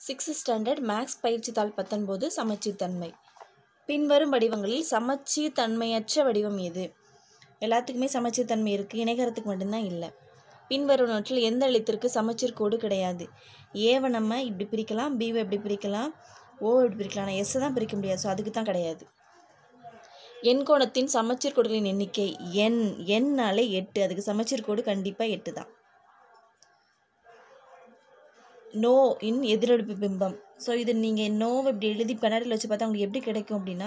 sixth standard maths பயிற்சி தாள் பத்தொன்பது சமச்சீர்தன்மை பின்வரும் வடிவங்களில் சமச்சீர் தன்மையற்ற வடிவம் எது எல்லாத்துக்குமே சமச்சீர் தன்மை இருக்குது இணைகரத்துக்கு மட்டும்தான் இல்லை பின்வருவனவற்றில் எந்த எழுத்திற்கு சமச்சீர் கோடு கிடையாது ஏவை நம்ம இப்படி பிரிக்கலாம் பிவை இப்படி பிரிக்கலாம் ஓ இப்படி பிரிக்கலாம் ஆனால் எஸ்ஸை தான் பிரிக்க முடியாது ஸோ அதுக்கு தான் கிடையாது எண்கோணத்தின் சமச்சீர் கோடுகளின் எண்ணிக்கை எண் எண்ணாலே எட்டு அதுக்கு சமச்சீர் கோடு கண்டிப்பாக எட்டு தான் நோ இன் எதிரொலிப்பு பிம்பம் ஸோ இது நீங்கள் நோவை இப்படி எழுதி கண்ணாடியில் வச்சு பார்த்தா உங்களுக்கு எப்படி கிடைக்கும் அப்படின்னா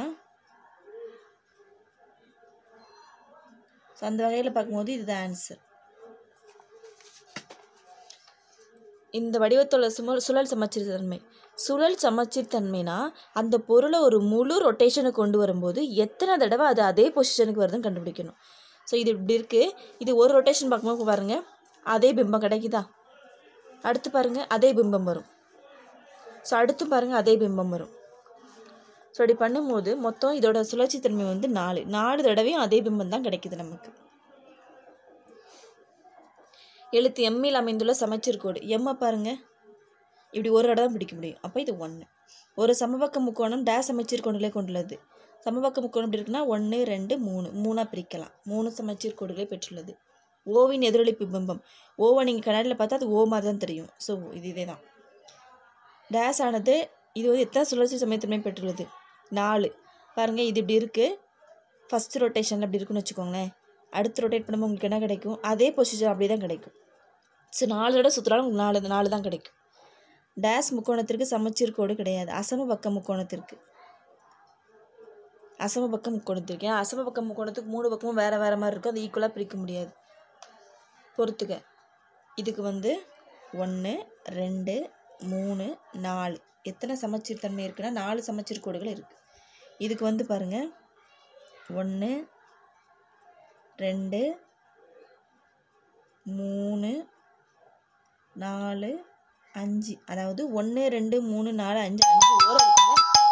ஸோ அந்த வகையில் பார்க்கும்போது இதுதான் ஆன்சர் இந்த வடிவத்தோட சும சுழல் சமச்சீர் தன்மை சுழல் சமச்சீர் தன்மைனா அந்த பொருளை ஒரு முழு ரொட்டேஷனுக்கு கொண்டு வரும்போது எத்தனை தடவை அது அதே பொசிஷனுக்கு வருதுன்னு கண்டுபிடிக்கணும் ஸோ இது இப்படி இருக்குது இது ஒரு ரொட்டேஷன் பார்க்கும்போது பாருங்கள் அதே பிம்பம் கிடைக்குதா அடுத்து பாருங்கள் அதே பிம்பம் வரும் ஸோ அடுத்து பாருங்கள் அதே பிம்பம் வரும் ஸோ அப்படி பண்ணும்போது மொத்தம் இதோட சுழற்சி தன்மை வந்து நாலு நாலு தடவையும் அதே பிம்பம் தான் கிடைக்குது நமக்கு எழுத்து எம்மில் அமைந்துள்ள சமச்சீர் கோடு எம்மை பாருங்க இப்படி ஒரு இடம் தான் பிடிக்க முடியும் அப்போ இது ஒன்று ஒரு சமபக்க முக்கோணம் டேஸ் சமச்சீர் கோடுகளை கொண்டுள்ளது சமபக்க முக்கோணம் இப்படி இருக்குன்னா ஒன்று ரெண்டு மூணு மூணாக பிரிக்கலாம் மூணு சமச்சீர் கோடுகளை பெற்றுள்ளது ஓவின் எதிரொலிப்பு பிம்பம் ஓவை நீங்கள் கண்ணாடியில் பார்த்தா அது ஓ மாதிரி தான் தெரியும் ஸோ இது இதே தான் டேஸ் ஆனது இது வந்து எத்தனை சுழற்சி சமயத்தன்மை பெற்றுள்ளது நாலு பாருங்கள் இது இப்படி இருக்குது ஃபஸ்ட் ரொட்டேஷனில் அப்படி இருக்குன்னு வச்சுக்கோங்களேன் அடுத்து ரொட்டேட் பண்ணும்போது உங்களுக்கு என்ன கிடைக்கும் அதே பொசிஷன் அப்படி தான் கிடைக்கும் ஸோ நாலு தடவை சுற்றுறாலும் உங்களுக்கு நாலு நாலு தான் கிடைக்கும் டேஸ் முக்கோணத்திற்கு சமச்சீர் கோடு கிடையாது அசம பக்க முக்கோணத்திற்கு அசம பக்க முக்கோணத்திற்கு ஏன் அசம பக்க முக்கோணத்துக்கு மூணு பக்கமும் வேறு வேறு மாதிரி இருக்கும் அது ஈக்குவலாக பிரிக்க முடியாது பொறுத்துக்க இதுக்கு வந்து ஒன்று ரெண்டு மூணு நாலு எத்தனை சமச்சீர் தன்மை இருக்குன்னா நாலு சமச்சீர் கோடுகள் இருக்குது இதுக்கு வந்து பாருங்கள் ஒன்று ரெண்டு மூணு நாலு அஞ்சு அதாவது ஒன்று ரெண்டு மூணு நாலு அஞ்சு அஞ்சு ஓரம் இருக்குல்ல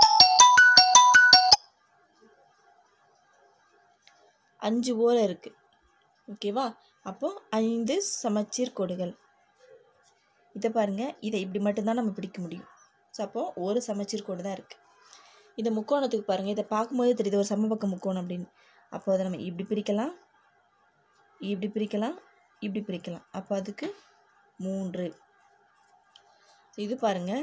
அஞ்சு ஓரம் இருக்குது ஓகேவா அப்போ ஐந்து சமச்சீர் கோடுகள் இதை பாருங்கள் இதை இப்படி மட்டும்தான் நம்ம பிடிக்க முடியும் ஸோ அப்போது ஒரு சமச்சீர் கோடு தான் இருக்குது இந்த முக்கோணத்துக்கு பாருங்கள் இதை பார்க்கும்போது தெரியுது ஒரு சமபக்க முக்கோணம் அப்படின்னு அப்போ அதை நம்ம இப்படி பிரிக்கலாம் இப்படி பிரிக்கலாம் இப்படி பிரிக்கலாம் அப்போ அதுக்கு மூன்று இது பாருங்க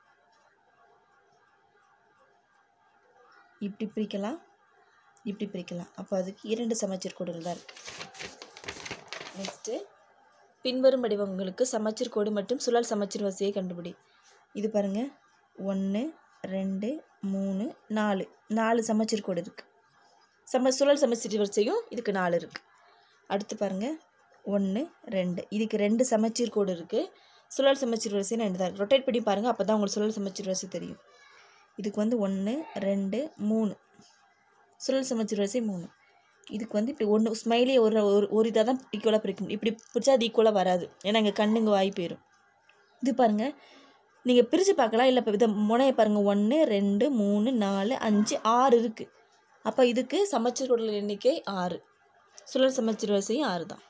இப்படி பிரிக்கலாம் இப்படி பிரிக்கலாம் அப்போ அதுக்கு இரண்டு சமச்சீர் கோடுகள் தான் இருக்குது நெக்ஸ்ட்டு பின்வரும் வடிவங்களுக்கு சமச்சீர் கோடு மற்றும் சுழல் சமச்சீர் வரிசையை கண்டுபிடி இது பாருங்க ஒன்று ரெண்டு மூணு நாலு நாலு சமச்சீர் கோடு இருக்குது சம சுழல் சமச்சீர் வரிசையும் இதுக்கு நாலு இருக்குது அடுத்து பாருங்கள் ஒன்று ரெண்டு இதுக்கு ரெண்டு சமச்சீர் கோடு இருக்குது சுழல் சமச்சீர் வரிசை ரெண்டு தான் இருக்குது ரொட்டேட் பண்ணி பாருங்கள் அப்போ தான் உங்களுக்கு சுழல் சமச்சீர் வரிசை தெரியும் இதுக்கு வந்து ஒன்று ரெண்டு மூணு சுழல் சமச்சீர் வரிசை மூணு இதுக்கு வந்து இப்படி ஒன்று ஸ்மைலி ஒரு ஒரு ஒரு இதாக தான் ஈக்குவலாக பிரிக்க முடியும் இப்படி பிடிச்சா அது ஈக்குவலாக வராது ஏன்னா இங்கே கண்ணுங்க வாய் போயிடும் இது பாருங்கள் நீங்கள் பிரித்து பார்க்கலாம் இல்லை இப்போ இதை முனையை பாருங்கள் ஒன்று ரெண்டு மூணு நாலு அஞ்சு ஆறு இருக்குது அப்போ இதுக்கு சமச்சீர் கோடுகள் எண்ணிக்கை ஆறு சுழல் சமச்சீர் வரிசையும் ஆறு தான்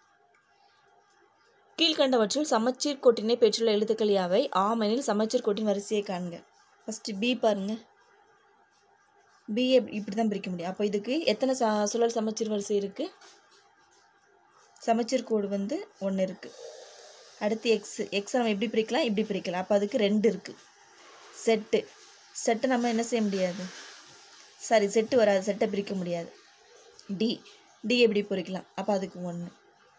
கீழ்கண்டவற்றில் சமச்சீர் கோட்டினை பெற்றுள்ள எழுத்துக்கள் யாவை ஆமெனில் சமச்சீர் கோட்டின் வரிசையை காண்க ஃபஸ்ட்டு பி பாருங்க பி இப்படி தான் பிரிக்க முடியும் அப்போ இதுக்கு எத்தனை ச சுழல் சமச்சீர் வரிசை இருக்குது சமச்சீர் கோடு வந்து ஒன்று இருக்குது அடுத்து எக்ஸ் எக்ஸ் நம்ம எப்படி பிரிக்கலாம் இப்படி பிரிக்கலாம் அப்போ அதுக்கு ரெண்டு இருக்குது செட்டு செட்டை நம்ம என்ன செய்ய முடியாது சாரி செட்டு வராது செட்டை பிரிக்க முடியாது டி டி எப்படி பிரிக்கலாம் அப்போ அதுக்கு ஒன்று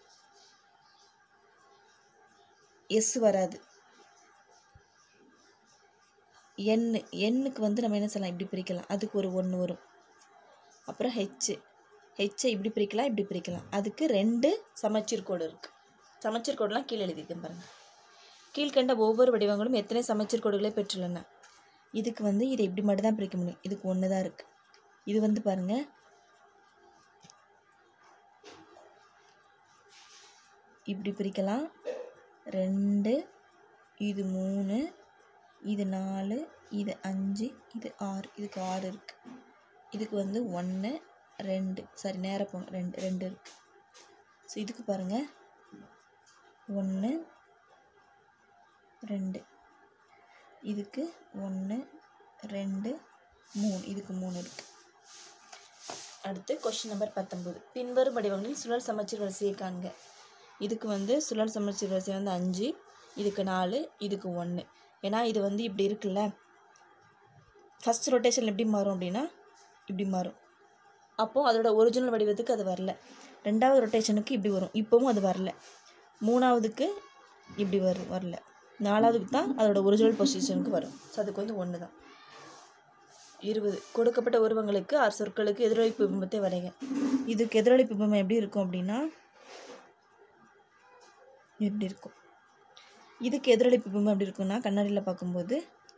எஸ் வராது என் எண்ணுக்கு வந்து நம்ம என்ன செய்யலாம் இப்படி பிரிக்கலாம் அதுக்கு ஒரு ஒன்று வரும் அப்புறம் ஹெச்சு ஹெச்சை இப்படி பிரிக்கலாம் இப்படி பிரிக்கலாம் அதுக்கு ரெண்டு சமச்சீர் கோடு இருக்குது சமச்சீர் கோடெலாம் கீழே எழுதியிருக்கேன் பாருங்கள் கீழ்கண்ட ஒவ்வொரு வடிவங்களும் எத்தனை சமச்சீர் கோடுகளை பெற்றுள்ளன இதுக்கு வந்து இதை இப்படி மட்டும் தான் பிரிக்க முடியும் இதுக்கு ஒன்று தான் இருக்குது இது வந்து பாருங்கள் இப்படி பிரிக்கலாம் ரெண்டு இது மூணு இது நாலு இது அஞ்சு இது ஆறு இதுக்கு ஆறு இருக்குது இதுக்கு வந்து ஒன்று ரெண்டு சாரி நேராக போங்க ரெண்டு ரெண்டு இருக்குது ஸோ இதுக்கு பாருங்கள் ஒன்று ரெண்டு இதுக்கு ஒன்று ரெண்டு மூணு இதுக்கு மூணு இருக்குது அடுத்து கொஷின் நம்பர் பத்தொம்போது பின்வரும் வடிவங்களில் சுழல் சமச்சீர் வரிசையை காண்க இதுக்கு வந்து சுழல் சமச்சீர் வரிசை வந்து அஞ்சு இதுக்கு நாலு இதுக்கு ஒன்று ஏன்னா இது வந்து இப்படி இருக்குல்ல ஃபஸ்ட் ரொட்டேஷன் எப்படி மாறும் அப்படின்னா இப்படி மாறும் அப்போது அதோட ஒரிஜினல் வடிவத்துக்கு அது வரல ரெண்டாவது ரொட்டேஷனுக்கு இப்படி வரும் இப்போவும் அது வரல மூணாவதுக்கு இப்படி வரும் வரல நாலாவதுக்கு தான் அதோட ஒரிஜினல் பொசிஷனுக்கு வரும் ஸோ அதுக்கு வந்து ஒன்று தான் இருபது கொடுக்கப்பட்ட உருவங்களுக்கு ஆறு சொற்களுக்கு எதிரொலிப்பு பிம்பத்தை வரைக இதுக்கு எதிரொலிப்பு பிம்பம் எப்படி இருக்கும் அப்படின்னா இப்படி இருக்கும் இதுக்கு எதிரொலிப்பு பிம்பம் எப்படி இருக்கும்னா கண்ணாடியில் பார்க்கும்போது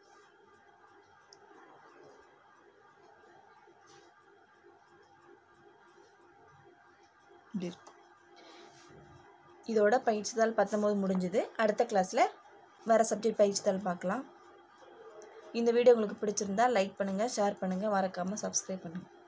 இப்படி இருக்கும் இதோட பயிற்சி தாள் பத்தொம்போது முடிஞ்சுது அடுத்த கிளாஸில் வேறு சப்ஜெக்ட் பயிற்சி தாள் பார்க்கலாம் இந்த வீடியோ உங்களுக்கு பிடிச்சிருந்தா லைக் பண்ணுங்கள் ஷேர் பண்ணுங்கள் மறக்காமல் சப்ஸ்கிரைப் பண்ணுங்கள்